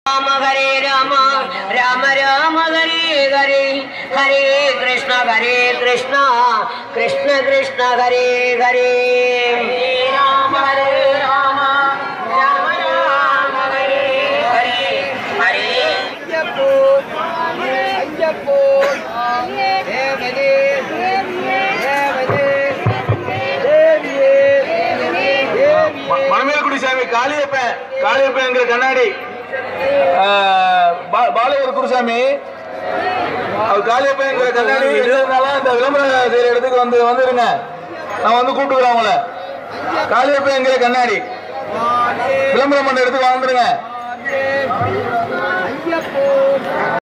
ராம ஹரே ராம ராம ராம ஹரே ஹரே ஹரே கிருஷ்ண ஹரே கிருஷ்ண கிருஷ்ண கிருஷ்ண ஹரே ஹரே ராம ஹரே ராம ராம ராம ஹரே ஹரே ஹரே மணமேல்குடி சாமி காளியப்பன் காளியப்பன்ங்கிற கண்ணாடி ஆஹ், பா- பாலவர் குருசாமி அவர் காளியப்பன்ங்கிற கண்ணாடி இருந்ததுனால இந்த விளம்பரம் செய்யற இடத்துக்கு வந்து வந்துருங்க நான் வந்து கூப்பிட்டுக்கிறேன் உங்களை காளியப்பன்கிற கண்ணாடி விளம்பரம் பண்ற இடத்துக்கு வந்துருங்க